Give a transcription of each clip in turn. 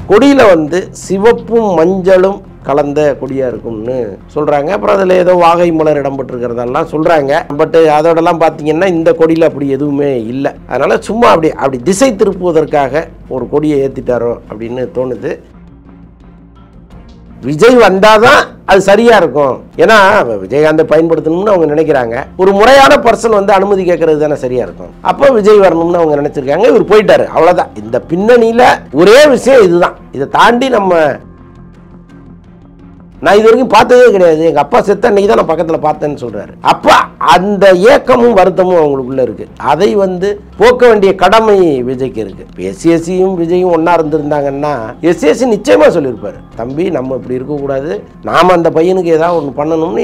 கொடியில் வந்து சிவப்பும் மஞ்சளும் கலந்த கொடியாக இருக்கும்னு சொல்கிறாங்க அப்புறம் அதில் ஏதோ வாகை மலர் இடம்பெற்றிருக்கிறதெல்லாம் சொல்கிறாங்க பட் அதோடலாம் பார்த்தீங்கன்னா இந்த கொடியில் அப்படி எதுவுமே இல்லை அதனால் சும்மா அப்படி அப்படி திசை திருப்புவதற்காக ஒரு கொடியை ஏற்றிட்டாரோ அப்படின்னு தோணுது விஜய் வந்தாதான் அது சரியா இருக்கும் ஏன்னா விஜயகாந்தை பயன்படுத்தணும்னு அவங்க நினைக்கிறாங்க ஒரு முறையான பர்சன் வந்து அனுமதி கேட்கறது தானே சரியா இருக்கும் அப்போ விஜய் வரணும்னு அவங்க நினைச்சிருக்காங்க இவர் போயிட்டாரு அவ்வளவுதான் இந்த பின்னணியில ஒரே விஷயம் இதுதான் இதை தாண்டி நம்ம நான் இது வரைக்கும் பார்த்ததே கிடையாது எங்கள் அப்பா செத்த அன்னைக்கு தான் நான் பக்கத்தில் பார்த்தேன்னு சொல்கிறாரு அப்போ அந்த ஏக்கமும் வருத்தமும் அவங்களுக்குள்ள இருக்குது அதை வந்து போக்க வேண்டிய கடமை விஜய்க்கு இருக்குது எஸ்சிஎஸ்சியும் விஜயும் ஒன்றா இருந்திருந்தாங்கன்னா எஸ்சிஎஸ்சி நிச்சயமாக சொல்லியிருப்பாரு தம்பி நம்ம இப்படி இருக்கக்கூடாது நாம் அந்த பையனுக்கு ஏதாவது ஒன்று பண்ணணும்னு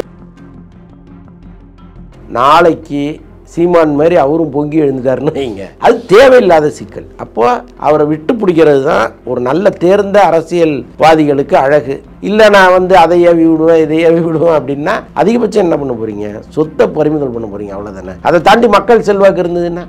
நாளைக்கு சீமான் மாதிரி அவரும் பொங்கி எழுந்துட்டாருன்னு வைங்க அது தேவையில்லாத சிக்கல் அப்போ அவரை விட்டு பிடிக்கிறது தான் ஒரு நல்ல தேர்ந்த அரசியல்வாதிகளுக்கு அழகு இல்லை நான் வந்து அதை ஏவி விடுவேன் இதை ஏவி விடுவேன் அப்படின்னா அதிகபட்சம் என்ன பண்ண போறீங்க சொத்தை பறிமுதல் பண்ண போறீங்க அவ்வளோதானே அதை தாண்டி மக்கள் செல்வாக்கு இருந்ததுன்னா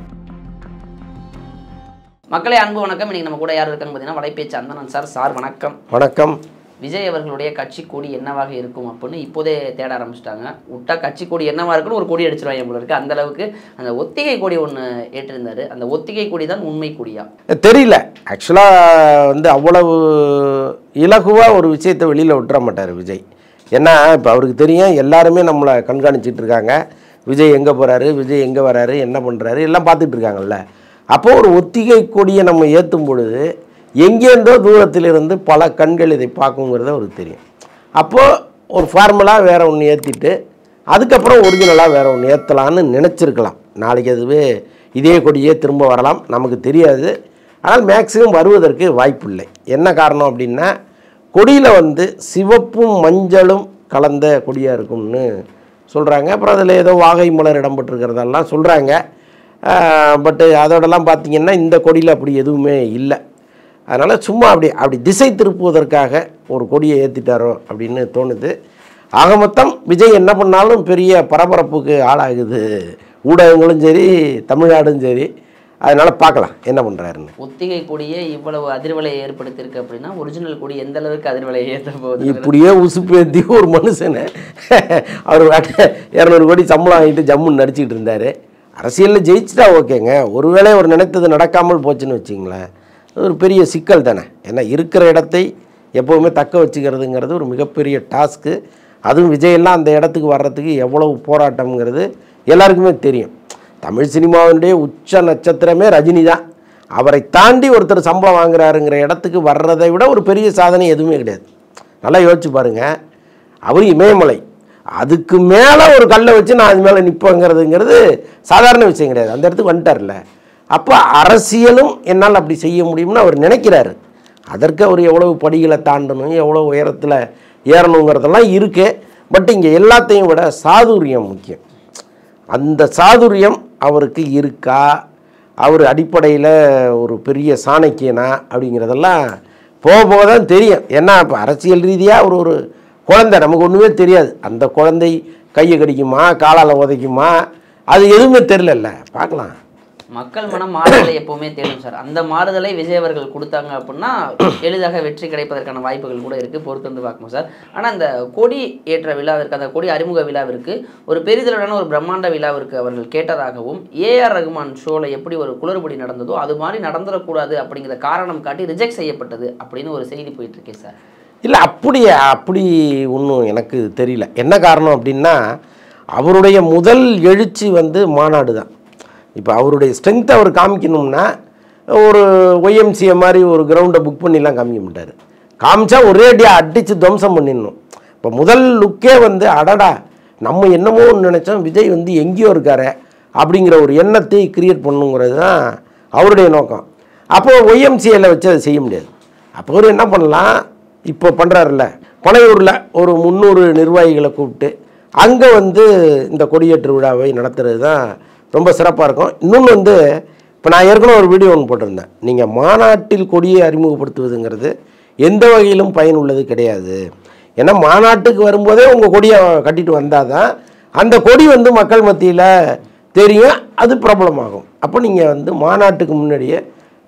மக்களே அன்பு வணக்கம் இன்னைக்கு நம்ம கூட யார் இருக்காங்க பார்த்தீங்கன்னா வலைபேச்சு அந்தனன் சார் சார் வணக்கம் வணக்கம் விஜய் அவர்களுடைய கட்சி கொடி என்னவாக இருக்கும் அப்படின்னு இப்போதே தேட ஆரம்பிச்சிட்டாங்க விட்டா கட்சி கொடி என்னவா இருக்குன்னு ஒரு கொடி அடிச்சிருவாங்க போல இருக்கு அந்த அளவுக்கு அந்த ஒத்திகை கொடி ஒன்று ஏற்றிருந்தாரு அந்த ஒத்திகை கொடி தான் உண்மை கொடியா தெரியல ஆக்சுவலாக வந்து அவ்வளவு இலகுவாக ஒரு விஷயத்தை வெளியில் விட்டுற மாட்டார் விஜய் ஏன்னா இப்போ அவருக்கு தெரியும் எல்லாருமே நம்மளை கண்காணிச்சிட்டு இருக்காங்க விஜய் எங்கே போகிறாரு விஜய் எங்கே வராரு என்ன பண்ணுறாரு எல்லாம் பார்த்துட்டு இருக்காங்கல்ல அப்போ ஒரு ஒத்திகை கொடியை நம்ம ஏற்றும் பொழுது எங்கேருந்தோ தூரத்தில் இருந்து பல கண்கள் இதை பார்க்குங்கிறது அவருக்கு தெரியும் அப்போது ஒரு ஃபார்முலாக வேறு ஒன்று ஏற்றிட்டு அதுக்கப்புறம் ஒரிஜினலாக வேறு ஒன்று ஏற்றலான்னு நினச்சிருக்கலாம் நாளைக்கு அதுவே இதே கொடியே திரும்ப வரலாம் நமக்கு தெரியாது ஆனால் மேக்ஸிமம் வருவதற்கு வாய்ப்பு இல்லை என்ன காரணம் அப்படின்னா கொடியில் வந்து சிவப்பும் மஞ்சளும் கலந்த கொடியாக இருக்கும்னு சொல்கிறாங்க அப்புறம் அதில் ஏதோ வாகை மலர் இடம்பெற்றிருக்கிறதெல்லாம் சொல்கிறாங்க பட்டு அதோடலாம் பார்த்தீங்கன்னா இந்த கொடியில் அப்படி எதுவுமே இல்லை அதனால் சும்மா அப்படி அப்படி திசை திருப்புவதற்காக ஒரு கொடியை ஏற்றிட்டாரோ அப்படின்னு தோணுது ஆக மொத்தம் விஜய் என்ன பண்ணாலும் பெரிய பரபரப்புக்கு ஆளாகுது ஊடகங்களும் சரி தமிழ்நாடும் சரி அதனால் பார்க்கலாம் என்ன பண்ணுறாருன்னு ஒத்திகை கொடியே இவ்வளவு அதிர்வலையை ஏற்படுத்தியிருக்கு அப்படின்னா ஒரிஜினல் கொடி எந்த அளவுக்கு அதிர்வலையை ஏற்ற போகுது இப்படியே உசுப்பேத்தி ஒரு மனுஷனை அவர் இரநூறு கோடி சம்பளம் வாங்கிட்டு ஜம்முன்னு நடிச்சிட்டு இருந்தார் அரசியலில் ஜெயிச்சிட்டா ஓகேங்க ஒருவேளை அவர் நினைத்தது நடக்காமல் போச்சுன்னு வச்சிங்களேன் அது ஒரு பெரிய சிக்கல் தானே ஏன்னா இருக்கிற இடத்தை எப்போவுமே தக்க வச்சுக்கிறதுங்கிறது ஒரு மிகப்பெரிய டாஸ்க்கு அதுவும் விஜயெல்லாம் அந்த இடத்துக்கு வர்றதுக்கு எவ்வளவு போராட்டம்ங்கிறது எல்லாருக்குமே தெரியும் தமிழ் சினிமாவினுடைய உச்ச நட்சத்திரமே ரஜினி தான் அவரை தாண்டி ஒருத்தர் சம்பளம் வாங்குறாருங்கிற இடத்துக்கு வர்றதை விட ஒரு பெரிய சாதனை எதுவுமே கிடையாது நல்லா யோசிச்சு பாருங்க அவர் இமயமலை அதுக்கு மேலே ஒரு கல்லை வச்சு நான் அது மேலே நிற்பேங்கிறதுங்கிறது சாதாரண விஷயம் கிடையாது அந்த இடத்துக்கு வந்துட்டார்ல அப்போ அரசியலும் என்னால் அப்படி செய்ய முடியும்னு அவர் நினைக்கிறாரு அதற்கு அவர் எவ்வளவு படிகளை தாண்டணும் எவ்வளோ உயரத்தில் ஏறணுங்கிறதெல்லாம் இருக்கு பட் இங்கே எல்லாத்தையும் விட சாதுரியம் முக்கியம் அந்த சாதுரியம் அவருக்கு இருக்கா அவர் அடிப்படையில் ஒரு பெரிய சாணக்கியனா அப்படிங்கிறதெல்லாம் போக போக தான் தெரியும் ஏன்னா இப்போ அரசியல் ரீதியாக ஒரு ஒரு குழந்தை நமக்கு ஒன்றுமே தெரியாது அந்த குழந்தை கையை கடிக்குமா காலால் உதைக்குமா அது எதுவுமே தெரிலல்ல பார்க்கலாம் மக்கள் மனம் மாறுதலை எப்பவுமே தேடும் சார் அந்த மாறுதலை விஜய் அவர்கள் கொடுத்தாங்க அப்படின்னா எளிதாக வெற்றி கிடைப்பதற்கான வாய்ப்புகள் கூட இருக்கு பொறுத்து வந்து பார்க்கணும் சார் ஆனா இந்த கொடி ஏற்ற விழாவிற்கு அந்த கொடி அறிமுக விழாவிற்கு ஒரு பெரிதளவான ஒரு பிரம்மாண்ட விழாவிற்கு அவர்கள் கேட்டதாகவும் ஏஆர் ரகுமான் ஷோல எப்படி ஒரு குளறுபடி நடந்ததோ அது மாதிரி நடந்துடக்கூடாது அப்படிங்கிற காரணம் காட்டி ரிஜெக்ட் செய்யப்பட்டது அப்படின்னு ஒரு செய்தி போயிட்டு இருக்கேன் சார் இல்லை அப்படி அப்படி ஒன்றும் எனக்கு தெரியல என்ன காரணம் அப்படின்னா அவருடைய முதல் எழுச்சி வந்து மாநாடு தான் இப்போ அவருடைய ஸ்ட்ரென்த்தை அவர் காமிக்கணும்னா ஒரு ஒய்எம்சிஏ மாதிரி ஒரு கிரவுண்டை புக் பண்ணிலாம் காமிக்க மாட்டார் காமிச்சா ஒரேடியாக அடித்து துவம்சம் பண்ணிடணும் இப்போ முதல் லுக்கே வந்து அடடா நம்ம என்னமோ ஒன்று நினச்சோம் விஜய் வந்து எங்கேயோ இருக்காரு அப்படிங்கிற ஒரு எண்ணத்தை கிரியேட் பண்ணுங்கிறது தான் அவருடைய நோக்கம் அப்போது ஒய்எம்சிஏல வச்சு அதை செய்ய முடியாது அப்போ அவர் என்ன பண்ணலாம் இப்போ பண்ணுறாருல பனையூரில் ஒரு முந்நூறு நிர்வாகிகளை கூப்பிட்டு அங்கே வந்து இந்த கொடியேற்று விழாவை நடத்துறது தான் ரொம்ப சிறப்பாக இருக்கும் இன்னொன்று வந்து இப்போ நான் ஏற்கனவே ஒரு வீடியோ ஒன்று போட்டிருந்தேன் நீங்கள் மாநாட்டில் கொடியை அறிமுகப்படுத்துவதுங்கிறது எந்த வகையிலும் பயனுள்ளது கிடையாது ஏன்னா மாநாட்டுக்கு வரும்போதே உங்கள் கொடியை கட்டிட்டு வந்தால் தான் அந்த கொடி வந்து மக்கள் மத்தியில் தெரியும் அது பிரபலமாகும் அப்போ நீங்கள் வந்து மாநாட்டுக்கு முன்னாடியே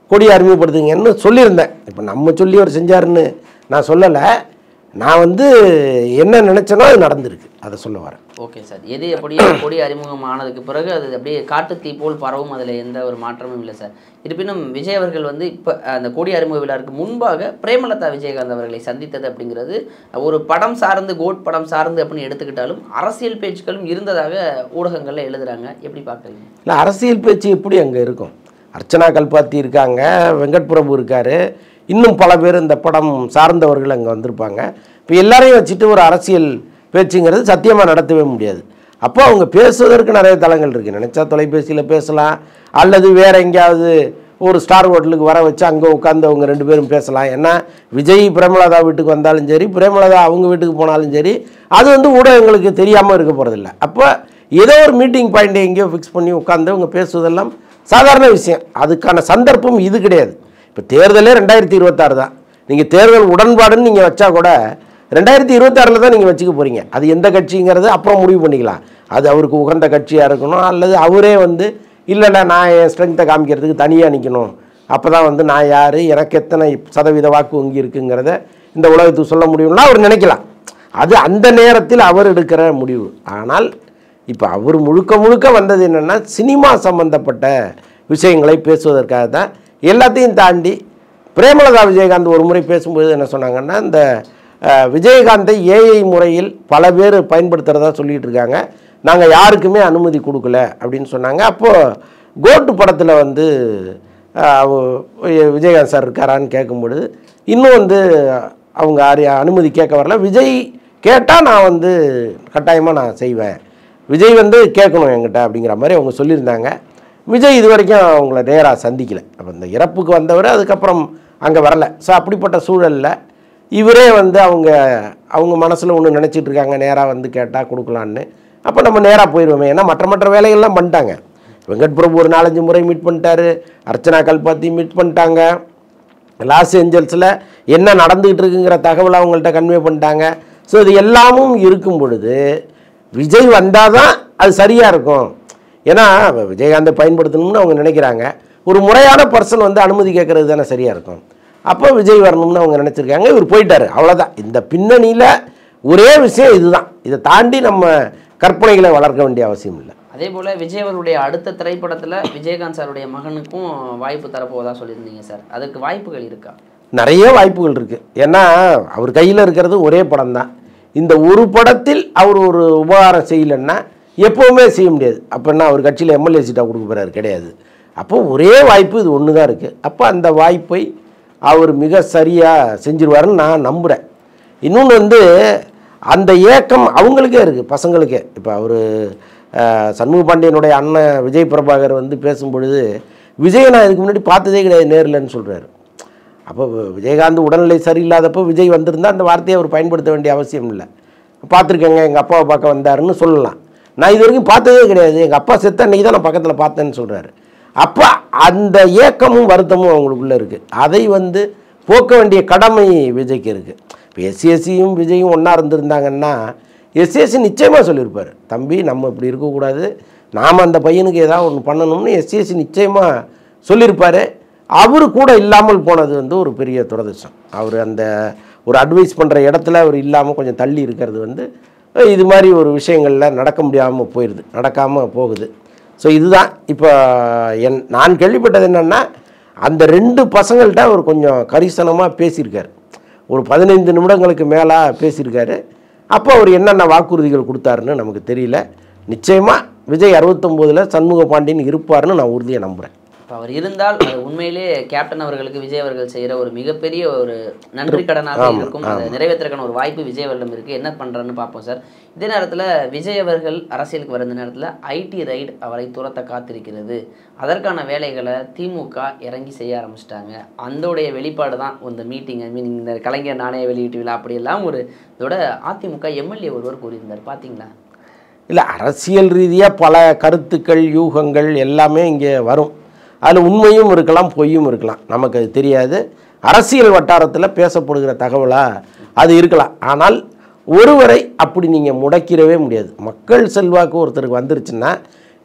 கொடியை அறிமுகப்படுத்துங்கன்னு சொல்லியிருந்தேன் இப்போ நம்ம சொல்லி அவர் செஞ்சாருன்னு நான் சொல்லலை நான் வந்து என்ன நினச்சேனோ அது நடந்திருக்கு அதை சொல்ல வரேன் ஓகே சார் எது எப்படியோ கொடி அறிமுகம் ஆனதுக்கு பிறகு அது அப்படியே காட்டுத்தீ போல் பரவும் அதில் எந்த ஒரு மாற்றமும் இல்லை சார் இருப்பினும் விஜய் அவர்கள் வந்து இப்போ அந்த கொடி அறிமுக விழாவுக்கு முன்பாக பிரேமலதா விஜயகாந்த் அவர்களை சந்தித்தது அப்படிங்கிறது ஒரு படம் சார்ந்து கோட் படம் சார்ந்து அப்படின்னு எடுத்துக்கிட்டாலும் அரசியல் பேச்சுக்களும் இருந்ததாக ஊடகங்களில் எழுதுறாங்க எப்படி பார்க்குறீங்க இல்லை அரசியல் பேச்சு எப்படி அங்கே இருக்கும் அர்ச்சனா கல்பாத்தி இருக்காங்க வெங்கட் பிரபு இருக்கார் இன்னும் பல பேர் இந்த படம் சார்ந்தவர்கள் அங்கே வந்திருப்பாங்க இப்போ எல்லாரையும் வச்சுட்டு ஒரு அரசியல் பேச்சுங்கிறது சத்தியமாக நடத்தவே முடியாது அப்போ அவங்க பேசுவதற்கு நிறைய தளங்கள் இருக்குது நினச்சா தொலைபேசியில் பேசலாம் அல்லது வேறு எங்கேயாவது ஒரு ஸ்டார் ஹோட்டலுக்கு வர வச்சு அங்கே உட்காந்து அவங்க ரெண்டு பேரும் பேசலாம் ஏன்னா விஜய் பிரேமலதா வீட்டுக்கு வந்தாலும் சரி பிரேமலதா அவங்க வீட்டுக்கு போனாலும் சரி அது வந்து ஊடகங்களுக்கு தெரியாமல் இருக்க போகிறதில்ல அப்போ ஏதோ ஒரு மீட்டிங் பாயிண்ட் எங்கேயோ ஃபிக்ஸ் பண்ணி உட்காந்து அவங்க பேசுவதெல்லாம் சாதாரண விஷயம் அதுக்கான சந்தர்ப்பம் இது கிடையாது இப்போ தேர்தலே ரெண்டாயிரத்தி இருபத்தாறு தான் நீங்கள் தேர்தல் உடன்பாடுன்னு நீங்கள் வச்சா கூட ரெண்டாயிரத்தி இருபத்தாறில் தான் நீங்கள் வச்சுக்க போகிறீங்க அது எந்த கட்சிங்கிறது அப்புறம் முடிவு பண்ணிக்கலாம் அது அவருக்கு உகந்த கட்சியாக இருக்கணும் அல்லது அவரே வந்து இல்லைல்ல நான் என் ஸ்ட்ரென்த்தை காமிக்கிறதுக்கு தனியாக நிற்கணும் அப்போ தான் வந்து நான் யார் எனக்கு எத்தனை சதவீத வாக்கு வங்கி இருக்குங்கிறத இந்த உலகத்துக்கு சொல்ல முடியும்னா அவர் நினைக்கலாம் அது அந்த நேரத்தில் அவர் எடுக்கிற முடிவு ஆனால் இப்போ அவர் முழுக்க முழுக்க வந்தது என்னென்னா சினிமா சம்பந்தப்பட்ட விஷயங்களை பேசுவதற்காக தான் எல்லாத்தையும் தாண்டி பிரேமலதா விஜயகாந்த் ஒரு முறை பேசும்போது என்ன சொன்னாங்கன்னா இந்த அஹ், விஜயகாந்தை ஏஐ முறையில் பல பேர் பயன்படுத்துகிறதா சொல்லிட்டு இருக்காங்க நாங்கள் யாருக்குமே அனுமதி கொடுக்கல அப்படின்னு சொன்னாங்க அப்போது கோட்டு படத்தில் வந்து அஹ், அவ- விஜயகாந்த் சார் இருக்காரான்னு கேட்கும்பொழுது இன்னும் வந்து அவங்க அறி- அனுமதி கேட்க வரல விஜய் கேட்டால் நான் வந்து கட்டாயமாக நான் செய்வேன் விஜய் வந்து கேட்கணும் என்கிட்ட அப்படிங்கிற மாதிரி அவங்க சொல்லியிருந்தாங்க விஜய் இது வரைக்கும் அவங்கள நேராக சந்திக்கலை அப்போ இந்த இறப்புக்கு வந்தவர் அதுக்கப்புறம் அங்கே வரல ஸோ அப்படிப்பட்ட சூழலில் இவரே வந்து அவங்க அவங்க மனசில் ஒன்று நினச்சிட்டு இருக்காங்க நேராக வந்து கேட்டால் கொடுக்கலான்னு அப்போ நம்ம நேராக போயிடுவோமே ஏன்னா மற்ற மற்ற வேலைகள்லாம் பண்ணிட்டாங்க வெங்கட் பிரபு ஒரு நாலஞ்சு முறை மீட் பண்ணிட்டாரு அர்ச்சனா கல்பாத்தி மீட் பண்ணிட்டாங்க லாஸ் ஏஞ்சல்ஸில் என்ன நடந்துகிட்டு இருக்குங்கிற தகவலை அவங்கள்ட்ட கன்வே பண்ணிட்டாங்க ஸோ இது எல்லாமும் இருக்கும் பொழுது விஜய் வந்தால் தான் அது சரியாக இருக்கும் ஏன்னா விஜயகாந்தை பயன்படுத்தணும்னு அவங்க நினைக்கிறாங்க ஒரு முறையான பர்சன் வந்து அனுமதி கேட்குறது தானே சரியாக இருக்கும் அப்போ விஜய் வரணும்னு அவங்க நினச்சிருக்காங்க இவர் போயிட்டாரு அவ்வளோதான் இந்த பின்னணியில் ஒரே விஷயம் இதுதான் இதை தாண்டி நம்ம கற்பனைகளை வளர்க்க வேண்டிய அவசியம் இல்லை அதே போல விஜய் அவருடைய அடுத்த திரைப்படத்துல விஜயகாந்த் சாருடைய மகனுக்கும் வாய்ப்பு தரப்போவதா சொல்லியிருந்தீங்க சார் அதுக்கு வாய்ப்புகள் இருக்கா நிறைய வாய்ப்புகள் இருக்குது ஏன்னா அவர் கையில் இருக்கிறது ஒரே படம் தான் இந்த ஒரு படத்தில் அவர் ஒரு உபகாரம் செய்யலைன்னா எப்போவுமே செய்ய முடியாது அப்போ என்ன அவர் கட்சியில் எம்எல்ஏ சீட்டாக கொடுக்க போகிறாரு கிடையாது அப்போ ஒரே வாய்ப்பு இது ஒன்று தான் இருக்குது அப்போ அந்த வாய்ப்பை அவர் மிக சரியாக செஞ்சிருவாருன்னு நான் நம்புகிறேன் இன்னொன்று வந்து அந்த ஏக்கம் அவங்களுக்கே இருக்குது பசங்களுக்கே இப்போ அவர் சண்முக பாண்டியனுடைய அண்ணன் விஜய் பிரபாகர் வந்து பேசும்பொழுது விஜய் நான் இதுக்கு முன்னாடி பார்த்ததே கிடையாது நேர்லன்னு சொல்கிறாரு அப்போ விஜயகாந்த் உடல்நிலை சரியில்லாதப்போ விஜய் வந்திருந்தா அந்த வார்த்தையை அவர் பயன்படுத்த வேண்டிய அவசியம் இல்லை பார்த்துருக்கேங்க எங்கள் அப்பாவை பார்க்க வந்தாருன்னு சொல்லலாம் நான் இது வரைக்கும் பார்த்ததே கிடையாது எங்கள் அப்பா செத்த அன்றைக்கி தான் நான் பக்கத்தில் பார்த்தேன்னு சொல்கிறாரு அப்போ அந்த ஏக்கமும் வருத்தமும் அவங்களுக்குள்ளே இருக்குது அதை வந்து போக்க வேண்டிய கடமை விஜய்க்கு இருக்குது இப்போ எஸ்சிஎஸ்சியும் விஜயும் ஒன்றா இருந்திருந்தாங்கன்னா எஸ்சிஎஸ்சி நிச்சயமாக சொல்லியிருப்பார் தம்பி நம்ம இப்படி இருக்கக்கூடாது நாம் அந்த பையனுக்கு ஏதாவது ஒன்று பண்ணணும்னு எஸ்சிஎஸ்சி நிச்சயமாக சொல்லியிருப்பார் அவர் கூட இல்லாமல் போனது வந்து ஒரு பெரிய துரதிர்ஷ்டம் அவர் அந்த ஒரு அட்வைஸ் பண்ணுற இடத்துல அவர் இல்லாமல் கொஞ்சம் தள்ளி இருக்கிறது வந்து அஹ், இது மாதிரி ஒரு விஷயங்களில் நடக்க முடியாமல் போயிடுது நடக்காமல் போகுது ஸோ இதுதான் இப்போ என் நான் கேள்விப்பட்டது என்னென்னா அந்த ரெண்டு பசங்கள்கிட்ட அவர் கொஞ்சம் கரிசனமாக பேசியிருக்காரு ஒரு பதினைந்து நிமிடங்களுக்கு மேலே பேசியிருக்காரு அப்போ அவர் என்னென்ன வாக்குறுதிகள் கொடுத்தாருன்னு நமக்கு தெரியல நிச்சயமாக விஜய் அறுபத்தொம்போதில் சண்முக பாண்டியன் இருப்பாருன்னு நான் உறுதியாக நம்புகிறேன் இப்போ அவர் இருந்தால் அது உண்மையிலே கேப்டன் அவர்களுக்கு விஜய் அவர்கள் செய்கிற ஒரு மிகப்பெரிய ஒரு நன்றி கடனாக ஆமா, இருக்கும் அதை நிறைவேற்றுறதுக்கான ஒரு வாய்ப்பு விஜய் அவர்களிடம் இருக்குது என்ன பண்ணுறன்னு பார்ப்போம் சார் இதே நேரத்தில் விஜய் அவர்கள் அரசியலுக்கு வர இந்த நேரத்தில் ஐடி ரைடு அவரை துரத்த காத்திருக்கிறது அதற்கான வேலைகளை திமுக இறங்கி செய்ய ஆரம்பிச்சிட்டாங்க அந்தோடைய வெளிப்பாடு தான் இந்த மீட்டிங் ஐ மீன் இந்த கலைஞர் நாணய வெளியீட்டு விழா அப்படியெல்லாம் ஒரு இதோட அதிமுக எம்எல்ஏ ஒருவர் கூறியிருந்தார் பார்த்தீங்களா இல்லை அரசியல் ரீதியாக பல கருத்துக்கள் யூகங்கள் எல்லாமே இங்கே வரும் அதில் உண்மையும் இருக்கலாம் பொய்யும் இருக்கலாம் நமக்கு அது தெரியாது அரசியல் வட்டாரத்தில் பேசப்படுகிற தகவலாக அது இருக்கலாம் ஆனால் ஒருவரை அப்படி நீங்கள் முடக்கிடவே முடியாது மக்கள் செல்வாக்கு ஒருத்தருக்கு வந்துருச்சுன்னா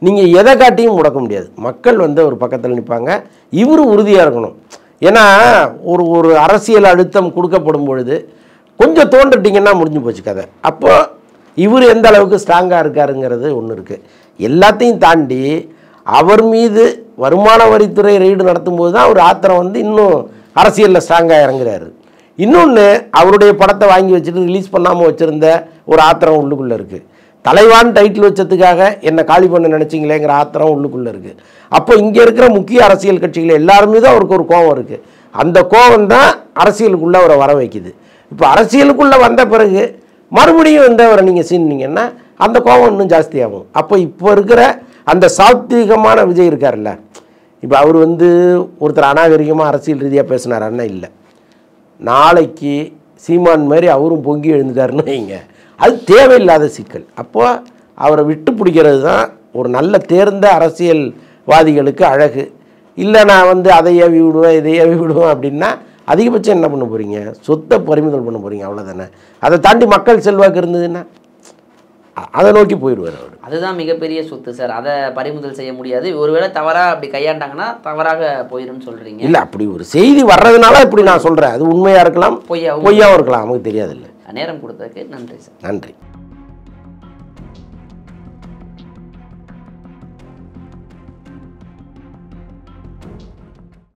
நீங்கள் எதை காட்டியும் முடக்க முடியாது மக்கள் வந்து ஒரு பக்கத்தில் நிற்பாங்க இவர் உறுதியாக இருக்கணும் ஏன்னா ஒரு ஒரு அரசியல் அழுத்தம் கொடுக்கப்படும் பொழுது கொஞ்சம் தோன்றுட்டிங்கன்னா முடிஞ்சு போச்சு கதை அப்போ இவர் எந்த அளவுக்கு ஸ்ட்ராங்காக இருக்காருங்கிறது ஒன்று இருக்குது எல்லாத்தையும் தாண்டி அவர் மீது வருமான வரித்துறை ரெய்டு நடத்தும்போது தான் அவர் ஆத்திரம் வந்து இன்னும் அரசியலில் ஸ்ட்ராங்காக இறங்குறாரு இன்னொன்று அவருடைய படத்தை வாங்கி வச்சுட்டு ரிலீஸ் பண்ணாமல் வச்சுருந்த ஒரு ஆத்திரம் உள்ளுக்குள்ளே இருக்குது தலைவான் டைட்டில் வச்சதுக்காக என்னை காலி பண்ண நினச்சிங்களேங்கிற ஆத்திரம் உள்ளுக்குள்ளே இருக்குது அப்போ இங்கே இருக்கிற முக்கிய அரசியல் கட்சிகள் எல்லாருமே தான் அவருக்கு ஒரு கோபம் இருக்குது அந்த கோபம் தான் அரசியலுக்குள்ளே அவரை வர வைக்குது இப்போ அரசியலுக்குள்ளே வந்த பிறகு மறுபடியும் வந்து அவரை நீங்கள் சீனிங்கன்னா அந்த கோபம் இன்னும் ஜாஸ்தியாகும் அப்போ இப்போ இருக்கிற அந்த சாத்வீகமான விஜய் இருக்கார்ல இப்போ அவர் வந்து ஒருத்தர் அநாகரிகமாக அரசியல் ரீதியாக பேசினாரான்னா இல்லை நாளைக்கு சீமான் மாதிரி அவரும் பொங்கி எழுந்துட்டாருன்னு வைங்க அது தேவையில்லாத சிக்கல் அப்போ அவரை விட்டு பிடிக்கிறது தான் ஒரு நல்ல தேர்ந்த அரசியல்வாதிகளுக்கு அழகு இல்லை நான் வந்து அதை ஏவி விடுவேன் இதை ஏவி விடுவேன் அப்படின்னா அதிகபட்சம் என்ன பண்ண போகிறீங்க சொத்தை பறிமுதல் பண்ண போகிறீங்க அவ்வளோதானே அதை தாண்டி மக்கள் செல்வாக்கு இருந்ததுன்னா அ- அதை நோக்கி போயிடுவார் அவர் அதுதான் மிகப்பெரிய சொத்து சார் அதை பறிமுதல் செய்ய முடியாது ஒருவேளை தவறா அப்படி கையாண்டாங்கன்னா தவறாக போயிரும்னு சொல்றீங்க இல்லை அப்படி ஒரு செய்தி வர்றதுனால இப்படி நான் சொல்கிறேன் அது உண்மையாக இருக்கலாம் பொய்யாவும் பொய்யாவும் இருக்கலாம் நமக்கு தெரியாதுல்ல நேரம் கொடுத்ததுக்கு நன்றி சார் நன்றி